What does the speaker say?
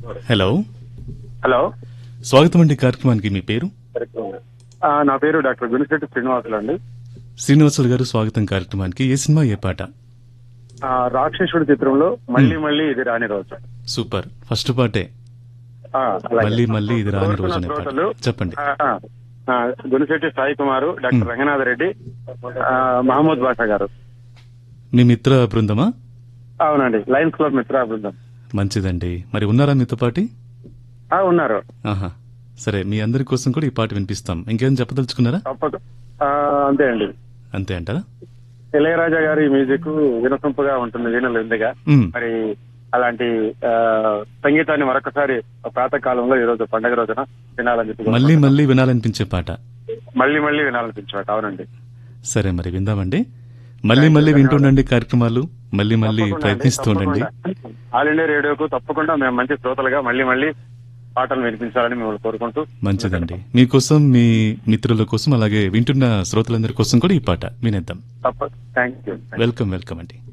Hello hello స్వాగతం అండి కార్యక్రమానికి మీ పేరు ఆ, నా పేరు డాక్టర్ గునిశెట్టి శ్రీనివాసులు అండి శ్రీనివాసులు గారు స్వాగతం కార్యక్రమానికి ఏ సినిమా ఏ పాట ఆ, రాక్షసుడి చిత్రంలో మళ్ళీ మళ్ళీ ఇది రాని రోజు సూపర్ ఫస్ట్ పాటే ఆ, అలాగే. మళ్ళీ మళ్ళీ ఇది రాని కోరుతున్న రోజు అనే పాట శ్రోతలు, చెప్పండి ఆ, ఆ, ఆ, గునిశెట్టి సాయి కుమారు డాక్టర్ రంగనాథ్ రెడ్డి ఆ, మహమ్మద్ బాషా గారు మీ మిత్ర బృందమా అవునండి లయన్స్ క్లబ్ మిత్ర బృందం మంచిదండి మరి ఉన్నారా మీతో పాటి ఆ, ఉన్నారు ఆహా సరే మీ అందరి కోసం కూడా ఈ పాట వినిపిస్తాం ఇంకేం చెప్పదలుచుకున్నారా తప్పదు ఆ, అంతే అండి అంతే అంటారా ఇళయరాజా గారి మ్యూజిక్ వినసొంపుగా ఉంటుంది వీణలు ఉందిగా మ్మ్. మరి అలాంటి ఆ, సంగీతాన్ని మరొకసారి ప్రాతకాలంలో ఈ రోజు పండగ రోజున వినాలని చెప్పి మళ్ళీ మళ్ళీ వినాలనిపించే పాట మళ్ళీ మళ్ళీ వినాలనిపించమాట అవునండి సరే మరి విందామండి మళ్ళీ మళ్ళీ వింటుండండి కార్యక్రమాలు మళ్ళీ మళ్ళీ తప్పకుండా అండి, ప్రయత్నిస్తూ ఉండండి తప్పకుండా. ఆల్ ఇండియా రేడియోకు తప్పకుండా మేము మంచి శ్రోతలుగా మళ్ళీ మళ్ళీ పాటలు వినిపించాలని మిమ్మల్ని కోరుకుంటూ మంచిదండి మీకోసం మీ మిత్రుల కోసం అలాగే వింటున్న శ్రోతలందరి కోసం కూడా ఈ పాట వినేద్దాం తప్ప థ్యాంక్ యూ వెల్కమ్ వెల్కమ్ అండి